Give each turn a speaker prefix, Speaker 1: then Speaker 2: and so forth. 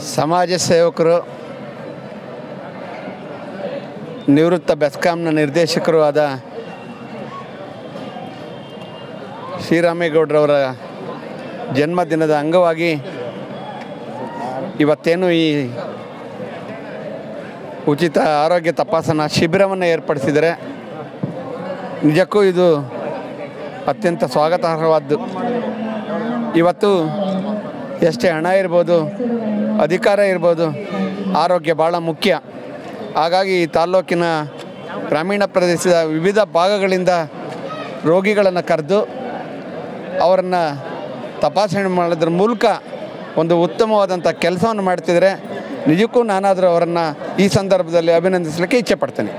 Speaker 1: ಸಮಾಜ ಸೇವಕರು ನಿವೃತ್ತ ಬೆಸ್ಕಾಂನ ನಿರ್ದೇಶಕರು ಆದ ಶ್ರೀರಾಮೇಗೌಡರವರ ಜನ್ಮದಿನದ ಅಂಗವಾಗಿ ಇವತ್ತೇನು ಈ ಉಚಿತ ಆರೋಗ್ಯ ತಪಾಸಣಾ ಶಿಬಿರವನ್ನು ಏರ್ಪಡಿಸಿದರೆ ನಿಜಕ್ಕೂ ಇದು ಅತ್ಯಂತ ಸ್ವಾಗತಾರ್ಹವಾದ್ದು ಇವತ್ತು ಎಷ್ಟೇ ಹಣ ಇರ್ಬೋದು ಅಧಿಕಾರ ಇರ್ಬೋದು ಆರೋಗ್ಯ ಭಾಳ ಮುಖ್ಯ ಹಾಗಾಗಿ ಈ ತಾಲ್ಲೂಕಿನ ಗ್ರಾಮೀಣ ಪ್ರದೇಶದ ವಿವಿಧ ಭಾಗಗಳಿಂದ ರೋಗಿಗಳನ್ನು ಕರೆದು ಅವರನ್ನು ತಪಾಸಣೆ ಮಾಡೋದ್ರ ಮೂಲಕ ಒಂದು ಉತ್ತಮವಾದಂಥ ಕೆಲಸವನ್ನು ಮಾಡ್ತಿದ್ದಾರೆ ನಿಜಕ್ಕೂ ನಾನಾದರೂ ಅವರನ್ನು ಈ ಸಂದರ್ಭದಲ್ಲಿ ಅಭಿನಂದಿಸಲಿಕ್ಕೆ ಇಚ್ಛೆ ಪಡ್ತೇನೆ